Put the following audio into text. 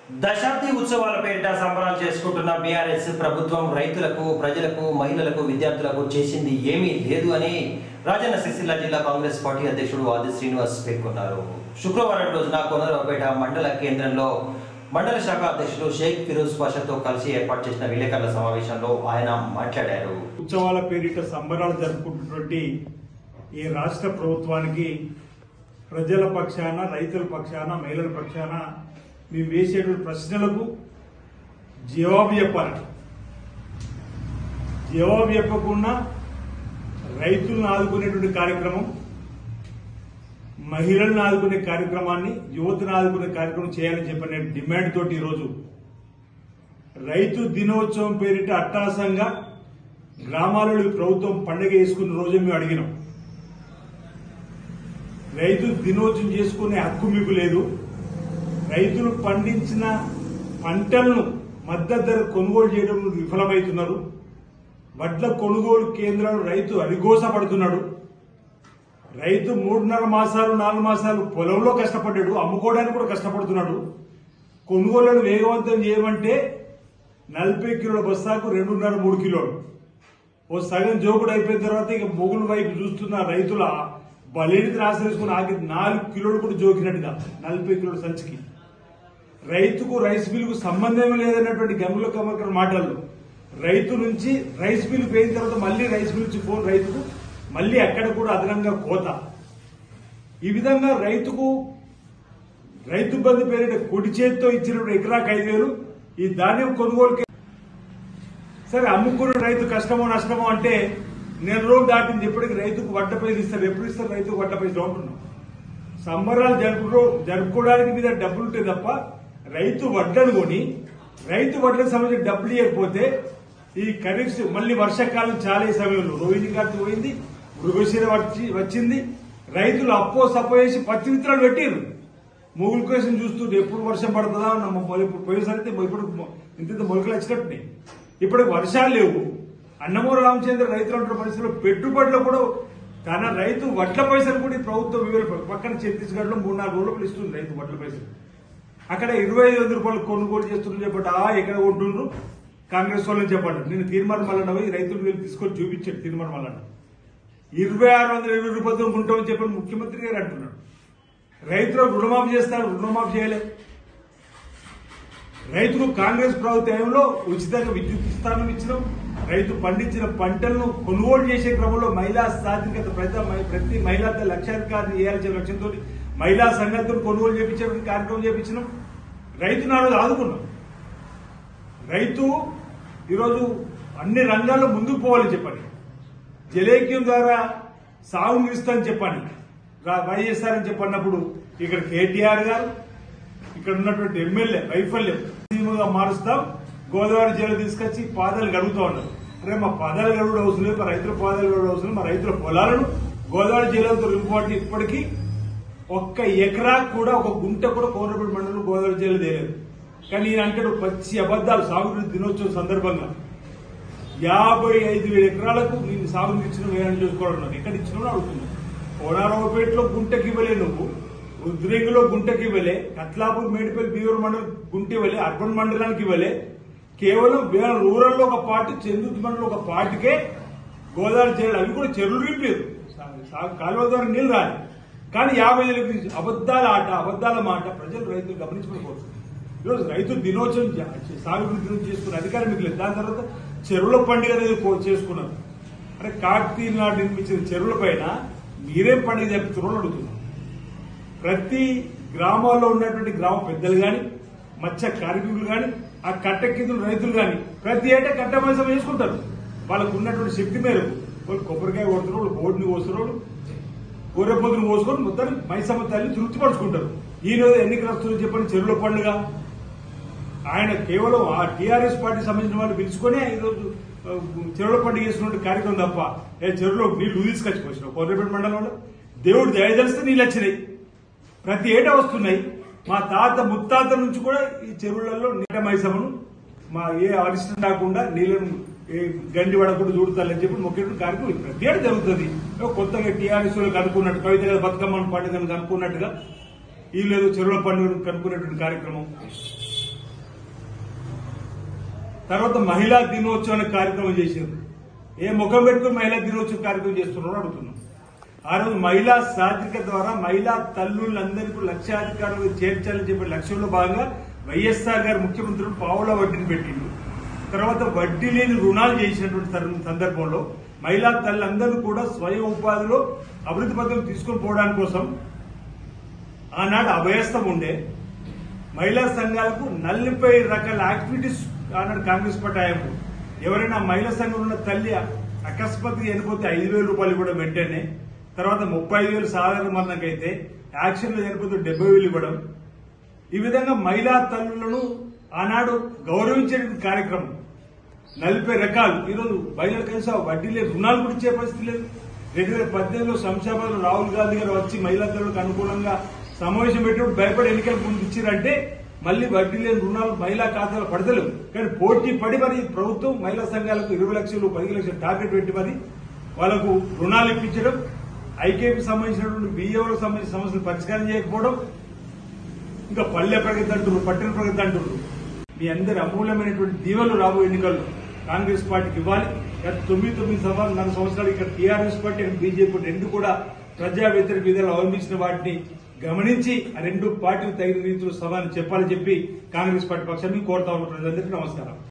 దశాబ్ది ఉత్సవాల పేరిట సంబరాలు చేసుకుంటున్న బీఆర్ఎస్ ప్రభుత్వం రైతులకు ప్రజలకు మహిళలకు విద్యార్థులకు చేసింది ఏమీ లేదు అని రాజన్న సిరిసిల్ల జిల్లా కాంగ్రెస్ పార్టీ అధ్యక్షుడు ఆది శ్రీనివాస్ పేర్కొన్నారు శుక్రవారం రోజున కొనరావుపేట మండల కేంద్రంలో మండల శాఖ అధ్యక్షుడు షేక్ ఫిరోజ్ పాషాతో కలిసి ఏర్పాటు చేసిన విలేకరుల సమావేశంలో ఆయన మాట్లాడారు ఉత్సవాల పేరిట సంబరాలు జరుపుకుంటున్నటువంటి ఈ రాష్ట్ర ప్రభుత్వానికి ప్రజల పక్షాన రైతుల పక్షాన మహిళల పక్షాన మేము వేసేటువంటి ప్రశ్నలకు జవాబు చెప్పాలి జవాబు చెప్పకుండా రైతులను ఆదుకునేటువంటి కార్యక్రమం మహిళలను ఆదుకునే కార్యక్రమాన్ని యువతను ఆదుకునే కార్యక్రమం చేయాలని చెప్పిన డిమాండ్ తోటి ఈరోజు రైతు దినోత్సవం పేరిట అట్టాసంగా గ్రామాలలో ఈ ప్రభుత్వం పండుగ చేసుకున్న రోజు మేము అడిగినాం రైతు దినోత్సవం చేసుకునే హక్కు మీకు లేదు రైతులు పండించిన పంటలను మద్దతు ధర కొనుగోలు చేయడంలో విఫలమవుతున్నారు వడ్ల కొనుగోలు కేంద్రాలు రైతు అరిగోసపడుతున్నాడు రైతు మూడున్నర మాసాలు నాలుగు మాసాలు పొలంలో కష్టపడ్డాడు అమ్ముకోవడానికి కూడా కష్టపడుతున్నాడు కొనుగోళ్లను వేగవంతం చేయమంటే నలభై కిలోల బస్తాకు రెండున్నర మూడు కిలోలు ఓ సగం జోకుడు అయిపోయిన తర్వాత ఇక మొగులు వైపు చూస్తున్న రైతుల బలేని ఆశ్రయించుకుని ఆగి నాలుగు కిలోలు కూడా జోకినట్టుగా నలభై కిలోల సంచికి రైతుకు రైస్ మిల్లుకు సంబంధం లేదన్నటువంటి గమ్ముల కమకర మాటల్లో రైతు నుంచి రైస్ మిల్ పోయిన తర్వాత మళ్ళీ రైస్ మిల్ నుంచి ఫోన్ రైతుకు మళ్ళీ అక్కడ కూడా అదనంగా కోత ఈ విధంగా రైతుకు రైతు బంధు పేరిట కుడి చేతితో ఇచ్చినప్పుడు ఎకరాకు ఐదు వేలు ఈ ధాన్యం కొనుగోలుకి సరే అమ్ముకున్న రైతు కష్టమో నష్టమో అంటే నెల రోజులు దాటింది ఇప్పటికి రైతుకు వడ్డ పైసలు ఇస్తారు ఎప్పుడు ఇస్తారు రైతుకు వడ్డ పైసలు అంటున్నాం సంబరాలు జరుపు జరుపుకోవడానికి మీద డబ్బులు ఉంటాయి తప్ప రైతు వడ్లను కొని రైతు వడ్లకు సంబంధించిన డబ్బులు ఇవ్వకపోతే ఈ ఖరీఫ్ మళ్ళీ వర్షాకాలం చాలా ఈ సమయంలో రోహిణి కార్తీ పోయింది మృగశిర వచ్చి వచ్చింది రైతులు అప్పో సప్పో వేసి పత్తి విత్తనాలు పెట్టిర్రు మొగుల కోసం చూస్తుంటే ఎప్పుడు వర్షం పడుతుందా నమ్మ ఇప్పుడు పోయేసరి ఇప్పుడు ఇంత ఇంత మొలకలు వచ్చినట్టున్నాయి ఇప్పుడు వర్షాలు లేవు అన్నమూర రామచంద్ర రైతులు అంటున్న పరిస్థితుల్లో పెట్టుబడులు కూడా తన రైతు వడ్ల పైసలు కూడా ఈ ప్రభుత్వం వివిధ పక్కన ఛత్తీస్గఢ్ లో మూడు నాలుగు రోజులు ఇస్తుంది రైతు వడ్ల పైసలు అక్కడ ఇరవై ఐదు వందల రూపాయలు కొనుగోలు చేస్తున్నారు చెప్పండి ఆ ఎక్కడ కొంటుండ్రు కాంగ్రెస్ వాళ్ళని చెప్పండి నేను తీర్మానం మల్లన్న పోయి రైతులు వీళ్ళు తీసుకొని చూపించాడు తీర్మానం మల్లన్న ఇరవై ఆరు వందల ఇరవై రూపాయలతో కొంటామని చెప్పని ముఖ్యమంత్రి గారు అంటున్నాడు రైతులకు రుణమాఫీ చేస్తారు రుణమాఫీ చేయలే రైతులు కాంగ్రెస్ ప్రభుత్వంలో ఉచితంగా విద్యుత్ స్థానం ఇచ్చినాం రైతు పండించిన పంటలను కొనుగోలు చేసే క్రమంలో మహిళా సాధికారత ప్రతి మహి- ప్రతి మహిళా లక్షాధికారిని చేయాల్సిన లక్ష్యంతో మహిళా సంఘాలతో కొనుగోలు చేపించే కార్యక్రమం చేపించినాం రైతు నాడు ఆదుకున్నాం రైతు ఈరోజు అన్ని రంగాల్లో ముందుకు పోవాలని చెప్పండి జలేక్యం ద్వారా సాగు ఇస్తానని చెప్పండి రా- వైఎస్ఆర్ అని చెప్పన్నప్పుడు ఇక్కడ కేటీఆర్ గారు ఇక్కడ ఉన్నటువంటి ఎమ్మెల్యే వైఫల్యం సీమగా మారుస్తాం గోదావరి జైలు తీసుకొచ్చి పాదాలు గడుగుతా ఉన్నారు అరే మా పాదాలు గడుగుడు అవసరం లేదు మా రైతుల పాదాలు గడుగుడు అవసరం లేదు. మా రైతుల పొలాలను గోదావరి జైలుతో రిపోర్ట్ ఇప్పటికీ ఒక్క ఎకరా కూడా ఒక గుంట కూడా కోనపల్లి మండలం గోదావరి జైలు తేలేదు కానీ ఈయన అంటాడు పచ్చి అబద్దాలు సాగునీటి దినోత్సవం సందర్భంగా యాభై ఐదు వేల ఎకరాలకు నేను సాగునీరు ఇచ్చిన వేయాలని చూసుకోవడం ఎక్కడ ఇచ్చినా అడుగుతున్నాను కోనారావుపేటలో గుంటకి ఇవ్వలే నువ్వు రుద్రేగిలో గుంటకి ఇవ్వలే కట్లాపూర్ మేడిపల్లి బీవర్ మండలం గుంట ఇవ్వలే అర్బన్ మండలానికి ఇవ్వలే కేవలం వేల రూరల్లో ఒక పార్టీ చందుర్తి మండలం ఒక పార్టీకే గోదావరి జైలు అవి కూడా చెరువులు రిపలేదు కాలువ ద్వారా నీళ్ళు రాలి కానీ యాభై ఏళ్ళ గురించి అబద్దాల ఆట అబద్దాల మాట ప్రజలు రైతులు గమనించకపోవచ్చు ఈరోజు రైతు దినోత్సవం జ- సాగు దినోత్సవం చేసుకున్న అధికారం మీకు లేదు దాని తర్వాత చెరువుల పండుగ అనేది కో- చేసుకున్నారు అంటే కార్తీ నాడు నిర్మించిన చెరువుల పైన మీరేం పండుగ జరుపుతున్నారో అడుగుతున్నాం ప్రతి గ్రామాల్లో ఉన్నటువంటి గ్రామ పెద్దలు గాని మత్స్య కార్మికులు గాని ఆ కట్ట కింద రైతులు గాని ప్రతి ఏటా కట్ట మత్స్యం వేసుకుంటారు వాళ్ళకు ఉన్నటువంటి శక్తి మేరకు వాళ్ళు కొబ్బరికాయ కొడుతున్నారు వాళ్ళు బోర్డుని కోస్తున్నారు గొర్రెపొద్దును కోసుకొని మొత్తం మైసమ్మ తల్లి తృప్తిపరుచుకుంటారు ఈ రోజు ఎన్నికలు వస్తున్నాయి చెప్పండి చెరువుల పండుగ ఆయన కేవలం ఆ టీఆర్ఎస్ పార్టీ సంబంధించిన వాళ్ళు పిలుచుకొని ఈ రోజు ఆ, చెరువుల పండుగ చేస్తున్న కార్యక్రమం తప్ప ఏ చెరువులో నీళ్లు తీసుకొచ్చిపోయినావు కోర్రేపేట మండలంలో దేవుడు దయదలిస్తే నీళ్ళు వచ్చినాయి ప్రతి ఏటా వస్తున్నాయి మా తాత ముత్తాత నుంచి కూడా ఈ చెరువులలో నీట మైసమను మా ఏ అరిష్టం రాకుండా నీళ్లను ఏ గండి పడకుండా చూడతాలని చెప్పి మొక్కేటువంటి కార్యక్రమం ప్రతి ఏడు జరుగుతుంది ఏదో కొత్తగా టీఆర్ఎస్ వాళ్ళకి అనుకున్నట్టు కవిత గారు బతుకమ్మ పండుగను కనుక్కున్నట్టుగా వీళ్ళు ఏదో చెరువుల పండుగను కనుక్కునేటువంటి కార్యక్రమం తర్వాత మహిళా దినోత్సవం అనే కార్యక్రమం చేశారు ఏ ముఖం పెట్టుకుని మహిళా దినోత్సవం కార్యక్రమం చేస్తున్నారో అడుగుతున్నాం ఆ రోజు మహిళా సాధిక ద్వారా మహిళా తల్లులందరికీ లక్షాధికారులు చేర్చాలని చెప్పే లక్ష్యంలో భాగంగా వైఎస్ఆర్ గారు ముఖ్యమంత్రులు పావుల వడ్డీని పెట్టిండు తర్వాత వడ్డీ లేని రుణాలు చేసినటువంటి తరుణ- సందర్భంలో మహిళా తల్లులందరూ కూడా స్వయం ఉపాధిలో అభివృద్ధి పథకం తీసుకొని పోవడానికి కోసం ఆనాడు అభయస్థం ఉండే మహిళా సంఘాలకు నలభై రకాల యాక్టివిటీస్ ఆనాడు కాంగ్రెస్ పార్టీ ఆయపు ఎవరైనా మహిళా సంఘంలో ఉన్న తల్లి అకస్మాత్తుగా చనిపోతే ఐదు వేల రూపాయలు కూడా వెంటనే తర్వాత ముప్పై ఐదు వేలు సాధారణ మరణకైతే యాక్షన్ లో చనిపోతే డెబ్బై వేలు ఇవ్వడం ఈ విధంగా మహిళా తల్లులను ఆనాడు గౌరవించే కార్యక్రమం నలభై రకాలు ఈరోజు మహిళలు కలిసి ఆ వడ్డీ లేదు రుణాలు కూడా ఇచ్చే పరిస్థితి లేదు రెండు వేల పద్దెనిమిదిలో శంషాబాద్ రాహుల్ గాంధీ గారు వచ్చి మహిళా తల్లులకు అనుకూలంగా సమావేశం పెట్టినప్పుడు భయపడి ఎన్నికల ముందు ఇచ్చారంటే మళ్ళీ వడ్డీ లేని రుణాలు మహిళా ఖాతాలో పడతలేవు కానీ పోటీ పడి మరి ప్రభుత్వం మహిళా సంఘాలకు ఇరవై లక్షలు పది లక్షలు టార్గెట్ పెట్టి మరి వాళ్ళకు రుణాలు ఇప్పించడం ఐకేపీ సంబంధించినటువంటి బియ్యంలకు సంబంధించిన సమస్యలు పరిష్కారం చేయకపోవడం ఇంకా పల్లె ప్రగతి అంటున్నారు పట్టణ ప్రగతి అంటున్నారు మీ అందరి అమూల్యమైనటువంటి దీవెనలు రాబోయే ఎన్నికల్లో కాంగ్రెస్ పార్టీకి ఇవ్వాలి గత తొమ్మిది తొమ్మిది సంవత్సరాలు నాలుగు సంవత్సరాలు ఇక్కడ టీఆర్ఎస్ పార్టీ అండ్ బీజేపీ రెండు కూడా ప్రజా వ్యతిరేక విధాలు అవలంబించిన వాటిని గమనించి ఆ రెండు పార్టీలు తగిన రీతిలో సమాధానం చెప్పాలని చెప్పి కాంగ్రెస్ పార్టీ పక్షాన్ని కోరుతా ఉన్న ప్రజలందరికీ నమస్కారం